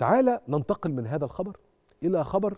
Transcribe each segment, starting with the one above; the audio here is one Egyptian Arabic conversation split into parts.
تعالى ننتقل من هذا الخبر الى خبر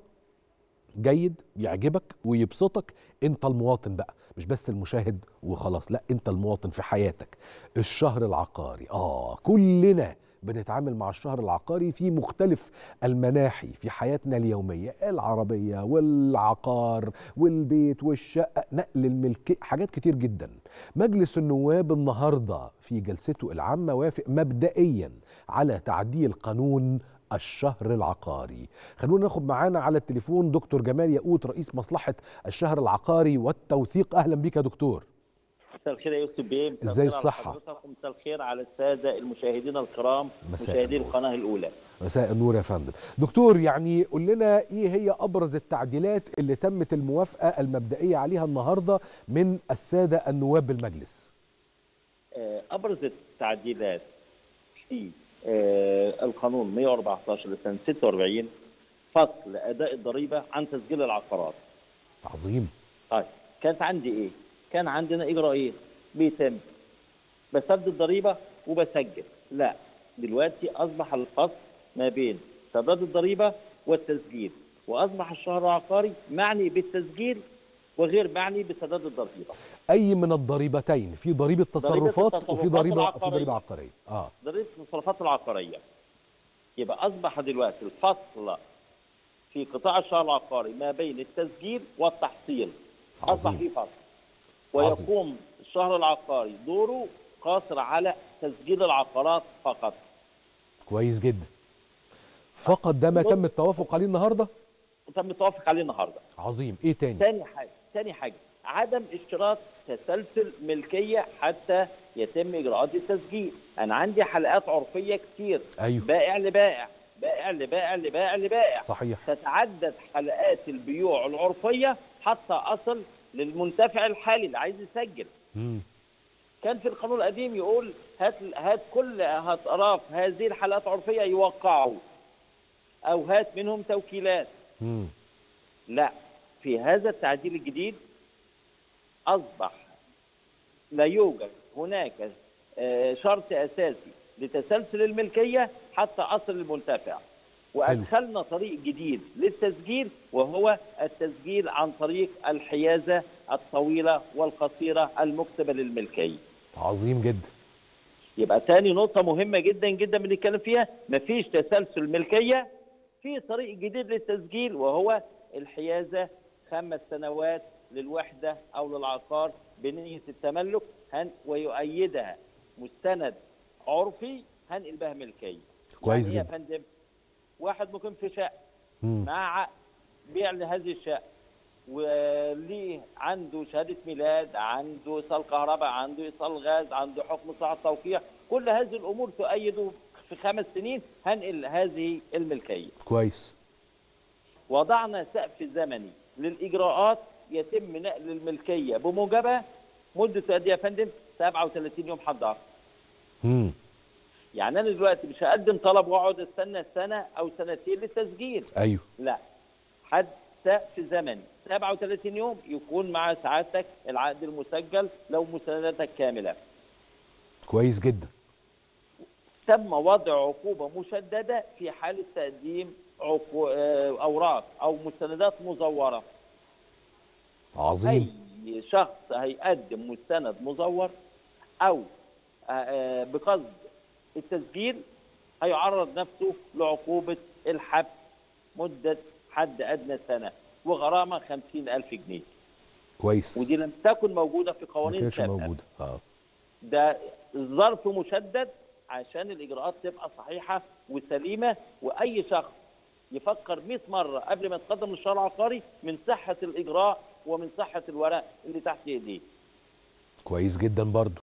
جيد يعجبك ويبسطك انت المواطن بقى مش بس المشاهد وخلاص لا انت المواطن في حياتك الشهر العقاري اه كلنا بنتعامل مع الشهر العقاري في مختلف المناحي في حياتنا اليومية العربية والعقار والبيت والشقة نقل الملك حاجات كتير جدا مجلس النواب النهاردة في جلسته العامة وافق مبدئيا على تعديل قانون الشهر العقاري خلونا ناخد معانا على التليفون دكتور جمال ياقوت رئيس مصلحة الشهر العقاري والتوثيق أهلا بك يا دكتور مساء الخير يا يوسف بيه مساء ازاي الخير على الصحة؟ حضرتك ومساء الخير على الساده المشاهدين الكرام مساء مشاهدي النور. القناه الاولى مساء النور يا فندم دكتور يعني قول لنا ايه هي ابرز التعديلات اللي تمت الموافقه المبدئيه عليها النهارده من الساده النواب بالمجلس آه، ابرز التعديلات في آه، القانون 114 لسنه 46 فصل اداء الضريبه عن تسجيل العقارات عظيم طيب كانت عندي ايه كان عندنا اجراءين بيتم بسدد الضريبه وبسجل لا دلوقتي اصبح الفصل ما بين سداد الضريبه والتسجيل واصبح الشهر العقاري معني بالتسجيل وغير معني بسداد الضريبه اي من الضريبتين في ضريبه تصرفات وفي التصرفات ضريبه في العقارية. ضريبه عقاريه اه ضريبه التصرفات العقاريه يبقى اصبح دلوقتي الفصل في قطاع الشهر العقاري ما بين التسجيل والتحصيل اصبح عظيم. في فصل عظيم. ويقوم الشهر العقاري دوره قاصر على تسجيل العقارات فقط كويس جدا فقط ده ما بص- تم التوافق عليه النهارده تم التوافق عليه النهارده عظيم ايه تاني ثاني حاجه ثاني حاجه عدم اشتراط تسلسل ملكيه حتى يتم اجراءات التسجيل انا عندي حلقات عرفيه كتير ايوه بائع لبائع بائع لبائع لبائع لبائع صحيح تتعدد حلقات البيوع العرفيه حتى اصل للمنتفع الحالي اللي عايز يسجل مم. كان في القانون القديم يقول هات هات كل اطراف هذه الحلقات العرفيه يوقعوا او هات منهم توكيلات مم. لا في هذا التعديل الجديد اصبح لا يوجد هناك آه، شرط اساسي لتسلسل الملكيه حتى اصل المنتفع وادخلنا طريق جديد للتسجيل وهو التسجيل عن طريق الحيازه الطويله والقصيره المكتبه للملكيه عظيم جدا يبقى تاني نقطة مهمة جدا جدا بنتكلم فيها مفيش تسلسل ملكية في طريق جديد للتسجيل وهو الحيازة خمس سنوات للوحدة أو للعقار بنية التملك هن ويؤيدها مستند عرفي هنقل بها ملكية كويس يعني إيه جدا. يا فندم واحد ممكن في شقة مم. مع عقد بيع لهذه الشقة وليه عنده شهادة ميلاد عنده إيصال كهرباء عنده إيصال غاز عنده حكم صحة توقيع كل هذه الأمور تؤيده في خمس سنين هنقل هذه الملكية كويس وضعنا سقف زمني للإجراءات يتم نقل الملكية بموجبها مدة قد إيه يا فندم 37 يوم حد أقصى مم. يعني أنا دلوقتي مش هقدم طلب وأقعد استنى سنة أو سنتين للتسجيل ايوه لا حد سقف زمني 37 يوم يكون مع سعادتك العقد المسجل لو مستنداتك كامله كويس جدا تم وضع عقوبه مشدده في حاله تقديم عقو... آه، اوراق او مستندات مزوره عظيم اي شخص هيقدم مستند مزور او آه، آه، بقصد التسجيل هيعرض نفسه لعقوبه الحبس مده حد ادنى سنه وغرامه 50000 جنيه كويس ودي لم تكن موجوده في ما قوانين كانتش سابقه موجوده اه ده ظرف مشدد عشان الاجراءات تبقى صحيحه وسليمه واي شخص يفكر 100 مره قبل ما يتقدم للشهر العقاري من صحه الاجراء ومن صحه الورق اللي تحت ايديه كويس جدا برضو